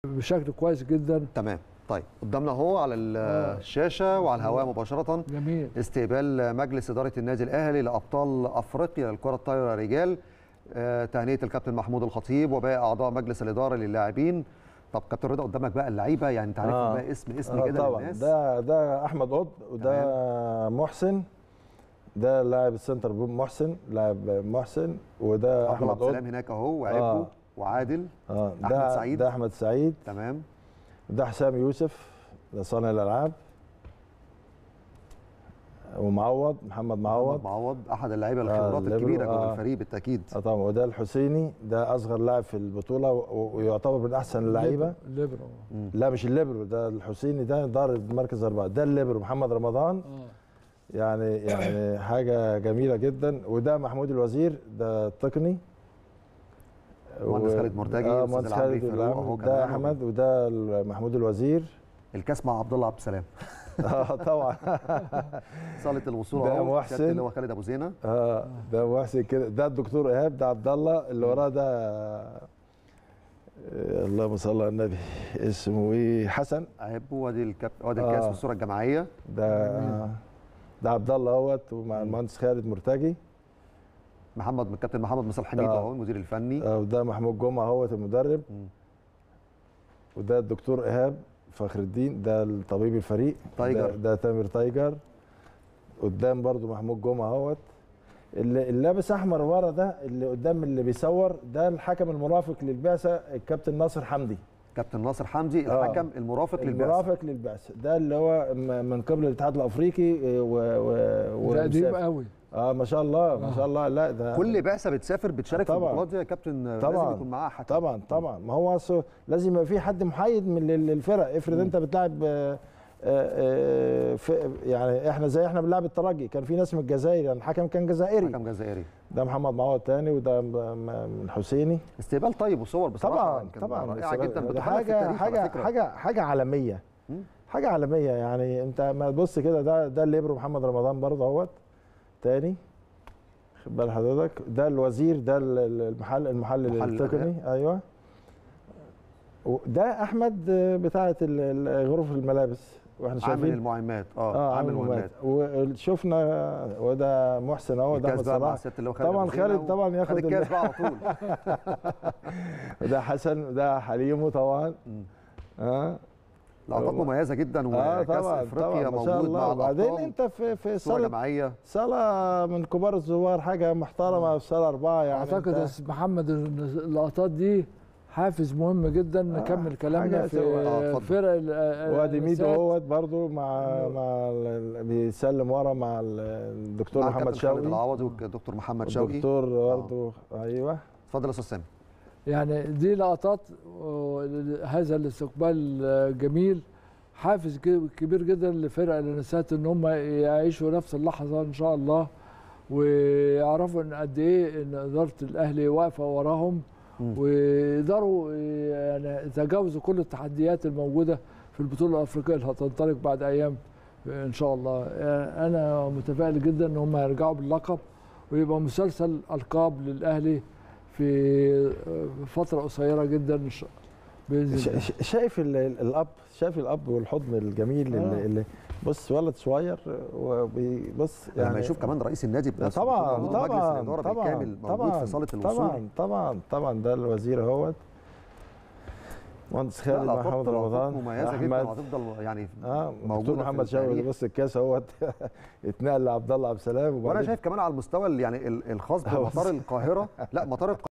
بشكل كويس جدا تمام طيب قدامنا اهو على الشاشه وعلى الهواء مباشره جميل استقبال مجلس اداره النادي الاهلي لابطال افريقيا للكره الطايره رجال آه، تهنئه الكابتن محمود الخطيب وباقي اعضاء مجلس الاداره للاعبين طب كابتن رضا قدامك بقى اللعيبه يعني انت عارفهم آه. بقى اسم اسم آه كده طبعا للناس ده ده احمد قطب وده محسن ده لاعب السنتر بوم محسن لاعب محسن وده عبد الله احمد عبد السلام قطب هناك اهو وعبده آه. وعادل اه أحمد ده سعيد. ده احمد سعيد تمام ده حسام يوسف ده صانع الالعاب ومعوض محمد معوض محمد معوض احد اللعيبه آه، الخبرات الليبرو، الكبيره جوه آه. الفريق بالتاكيد اه طبعا وده الحسيني ده اصغر لاعب في البطوله و- ويعتبر من احسن اللعيبه ليبرو لا مش الليبرو ده الحسيني ده ضارب مركز اربعه ده الليبرو محمد رمضان اه يعني يعني حاجه جميله جدا وده محمود الوزير ده التقني مهندس و- خالد مرتجي، اه أستاذ مهندس العمري خالد فاروق العمري. أهو ده كمان. احمد وده محمود الوزير الكاس مع عبد الله عبد السلام اه طبعا صاله الوصول ده اهو محسن. سيادة اللي هو خالد ابو زينه اه ده محسن كده ده الدكتور ايهاب ده عبد الله اللي وراه ده آه، اللهم صل على النبي اسمه ايه حسن عبو وادي الكاب وادي الكاس آه. والصوره الجماعيه ده ده عبد الله اهوت ومع المهندس خالد مرتجي محمد الكابتن محمد مصطفى حميد آه. اهو المدير الفني آه، وده محمود جمعه اهوت المدرب مم. وده الدكتور ايهاب فخر الدين ده الطبيب الفريق تايجر. ده, ده تامر تايجر قدام برضو محمود جمعه اهوت اللي اللي لابس احمر ورا ده اللي قدام اللي بيصور ده الحكم المرافق للبعثه الكابتن ناصر حمدي كابتن ناصر حمدي آه. الحكم المرافق للبعثه المرافق للبعثه ده اللي هو م- من قبل الاتحاد الافريقي آه، و, و... ده قديم والمسافر. قوي اه ما شاء الله ما شاء الله لا ده كل بعثه بتسافر بتشارك في طبعاً. البطولات دي يا كابتن لازم طبعاً. يكون معاها حكم طبعا طبعا ما هو أصل لازم يبقى في حد محايد من ال- الفرق افرض انت بتلعب آه، آه، في- يعني احنا زي احنا بنلعب الترجي كان في ناس من الجزائر يعني الحكم كان جزائري حكم جزائري ده محمد معوض تاني وده م- م- من حسيني استقبال طيب وصور بصراحه طبعا كان طبعا رائعه السبب- جدا ده بتحدث في حاجه التاريخ على حاجه فكرة. حاجه حاجه عالميه مم. حاجه عالميه يعني انت ما تبص كده ده ده الليبرو محمد رمضان برضه اهوت تاني خد بال حضرتك ده الوزير ده ال- ال- المحل المحلل محلل التقني ايوه ده احمد بتاعه ال- ال- غرف الملابس واحنا عامل شايفين المعمات اه, اه عامل عامل المهمات مهمات وشفنا وده محسن اهو ده الكاس احمد بقى مع صلاح سياده اللي هو خالد طبعا أبو زينة خالد و- طبعا خد ياخد ال- الكاس بقى على طول وده حسن وده حليمو طبعا مم. اه لقطات مميزه جدا اه وكاس طبعا افريقيا طبعا ما شاء موجود مع الله وبعدين الابطال انت في في صوره صاله جماعيه صاله من كبار الزوار حاجه محترمه في صاله اربعه يعني اعتقد يا انت- استاذ محمد إن اللقطات دي حافز مهم جدا نكمل كلامنا حاجة في تبقى- آه، اتفضل. فرق ال- ال- وادي ميدو النساء. اهوت برضو مع مع ال- بيسلم ورا مع ال- الدكتور مع محمد الكابتن خالد شوقي العوضي والدكتور محمد شوقي الدكتور برضو ايوه اتفضل يا استاذ سامي يعني دي لقطات آه، هذا الاستقبال آه، جميل حافز ج- كبير جدا لفرق النسات ان هم يعيشوا نفس اللحظه ان شاء الله ويعرفوا ان قد ايه ان اداره الاهلي واقفه وراهم مم. ويقدروا يعني يتجاوزوا كل التحديات الموجوده في البطوله الافريقيه اللي هتنطلق بعد ايام ان شاء الله انا متفائل جدا ان هم يرجعوا باللقب ويبقى مسلسل القاب للاهلي في فتره قصيره جدا إن شاء- باذن ش- الله ش- شايف ال- ال- الاب شايف الاب والحضن الجميل آه. اللي, اللي بص ولد صغير وبيبص يعني لما يشوف كمان رئيس النادي بنفسه طبعا موجود مجلس طبعا الاداره طبعا بالكامل موجود طبعا في صاله الوصول طبعا طبعا طبعا ده الوزير اهوت مهندس لا، خالد لقطات- محمد لقطات رمضان مميزه جدا أحمد. وهتفضل يعني اه موجوده دكتور في محمد شوقي التاريخ. بص الكاس اهوت اتنقل لعبد الله عبد السلام وانا وبعدين شايف كمان على المستوى ال- يعني ال- الخاص بمطار القاهره لا مطار القاهره